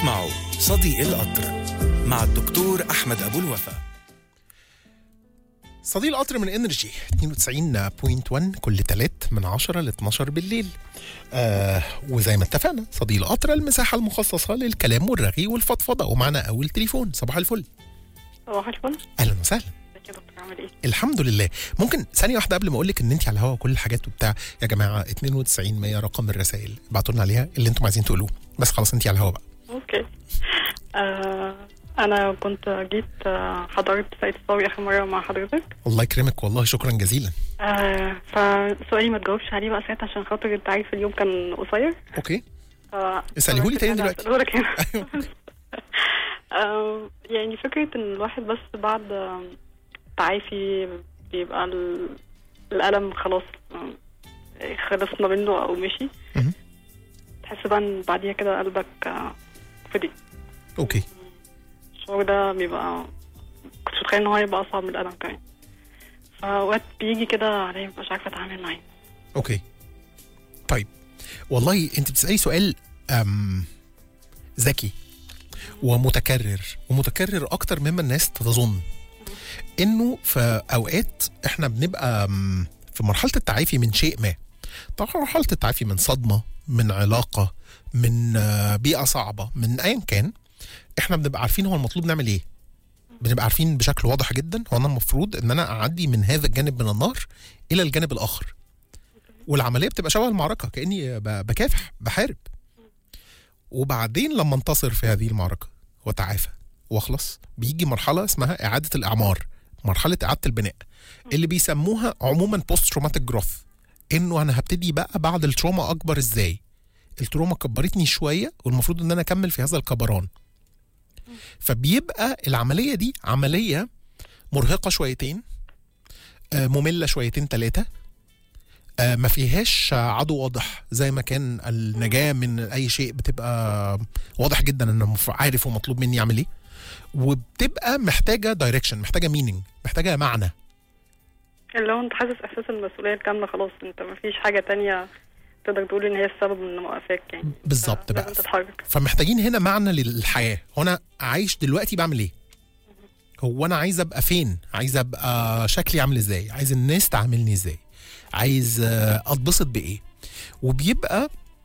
تسمعوا صديق القطر مع الدكتور أحمد أبو الوفا صديق القطر من انرجي 92.1 كل تلات من 10 ل 12 بالليل آه وزي ما اتفقنا صديق القطر المساحة المخصصة للكلام والرغي والفضفضة ومعنا أول تليفون صباح الفل صباح الفل أهلا وسهلا ازيك يا دكتور عامل ايه؟ الحمد لله ممكن ثانية واحدة قبل ما أقول لك إن أنت على الهوا وكل الحاجات وبتاع يا جماعة 92 100 رقم الرسائل ابعتوا لنا عليها اللي أنتم عايزين تقولوه بس خلاص أنت على الهوا بقى اوكي آه انا كنت جيت آه، حضرت سيد الصاوي اخر مره مع حضرتك الله يكرمك والله شكرا جزيلا آه فسؤالي ما تجاوبش عليه بقى ساعتها عشان خاطر انت عارف اليوم كان قصير أوكي ف اسأليهولي تاني أنا دلوقتي. هسألهولك هنا أيوه آه يعني فكره ان الواحد بس بعد آه، تعافي بيبقى ال- الالم خلاص آه، خلصنا منه او مشي مهم. تحس بقى ان بعديها كده قلبك آه، فضي أوكي الشعور ده بيبقى كنتش متخيل ان هو هيبقى اصعب من الالم كمان فوقت بيجي كده عليا مبقاش عارفه اتعامل معاه اوكي طيب والله انت بتسالي سؤال أم ذكي ومتكرر ومتكرر اكتر مما الناس تظن انه في اوقات احنا بنبقى أم، في مرحله التعافي من شيء ما طبعا مرحله التعافي من صدمه من علاقه من آه، بيئه صعبه من ايا كان احنا بنبقى عارفين هو المطلوب نعمل ايه بنبقى عارفين بشكل واضح جدا هو انا المفروض ان انا اعدي من هذا الجانب من النار الى الجانب الاخر والعمليه بتبقى شبه المعركه كاني ب- بكافح بحارب وبعدين لما انتصر في هذه المعركه وتعافى واخلص بيجي مرحله اسمها اعاده الاعمار مرحله اعاده البناء اللي بيسموها عموما بوست تروماتيك جروث انه انا هبتدي بقى بعد التروما اكبر ازاي التروما كبرتني شويه والمفروض ان انا اكمل في هذا الكبران فبيبقى العمليه دي عمليه مرهقه شويتين آه، ممله شويتين ثلاثه آه، ما فيهاش عدو واضح زي ما كان النجاة من أي شيء بتبقى واضح جدا إن مف- عارف ومطلوب مني أعمل إيه وبتبقى محتاجة دايركشن محتاجة مينينج محتاجة معنى اللي هو انت حاسس احساس المسؤوليه الكامله خلاص انت مفيش حاجه تانية تقدر تقول ان هي السبب من موقفك يعني بالظبط لازم بقى تتحرك فمحتاجين هنا معنى للحياة هو أنا عايش دلوقتي بعمل إيه هو أنا عايز أبقى فين عايز أبقى شكلي عامل إزاي عايز الناس تعاملني إزاي عايز آه، أتبسط بإيه وبيبقى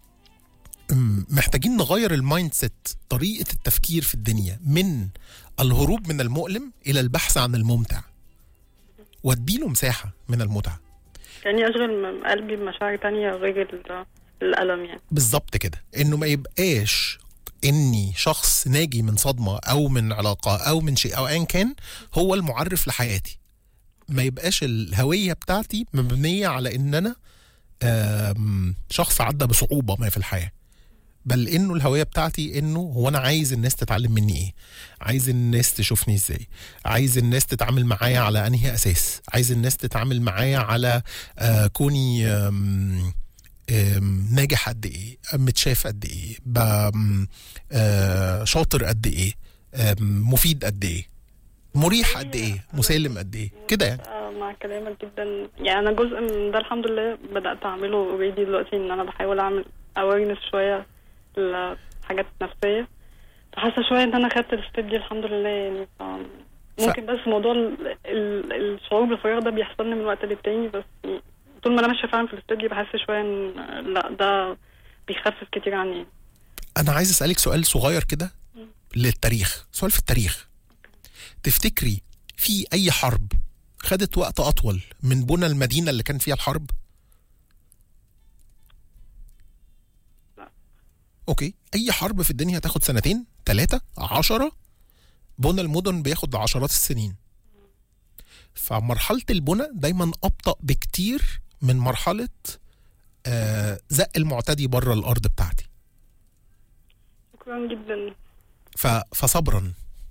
م- محتاجين نغير المايند سيت طريقة التفكير في الدنيا من الهروب من المؤلم إلى البحث عن الممتع واديله مساحة من المتعة يعني اشغل م- قلبي بمشاعر تانية غير ال- الالم يعني بالظبط كده انه ما يبقاش اني شخص ناجي من صدمه او من علاقه او من شيء او ايا كان هو المعرف لحياتي ما يبقاش الهويه بتاعتي مبنيه على ان انا آم، شخص عدى بصعوبه ما في الحياه بل انه الهويه بتاعتي انه هو انا عايز الناس تتعلم مني ايه عايز الناس تشوفني ازاي عايز الناس تتعامل معايا على انهي اساس عايز الناس تتعامل معايا على آه كوني آم، آم، ناجح قد ايه متشاف قد ايه ب- آم، آه، شاطر قد ايه آم، مفيد قد ايه مريح قد ايه مسالم قد ايه كده يعني آه، مع كلامك جدا يعني انا جزء من ده الحمد لله بدات اعمله اوريدي دلوقتي ان انا بحاول اعمل اويرنس شويه لحاجات نفسيه فحاسه شويه ان انا خدت الستيب دي الحمد لله يعني ف... ممكن بس موضوع ال... ال... الشعور بالفراغ ده بيحصل لي من وقت للتاني بس يعني طول ما انا ماشيه فعلا في الستيب دي بحس شويه ان لا ده بيخفف كتير عني انا عايز اسالك سؤال صغير كده للتاريخ سؤال في التاريخ تفتكري في اي حرب خدت وقت اطول من بنى المدينه اللي كان فيها الحرب لا. اوكي اي حرب في الدنيا هتاخد سنتين ثلاثة عشرة بنى المدن بياخد عشرات السنين فمرحلة البنى دايما أبطأ بكتير من مرحلة آه زق المعتدي بره الأرض بتاعتي شكرا جدا ف- فصبرا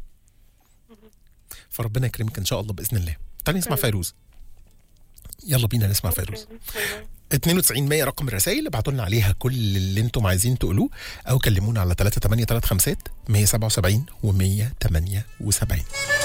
فربنا يكرمك ان شاء الله باذن الله تعالي نسمع فيروز يلا بينا نسمع فيروز باي باي. 92 100 رقم الرسائل ابعتوا لنا عليها كل اللي انتم عايزين تقولوه او كلمونا على 3835 177 و178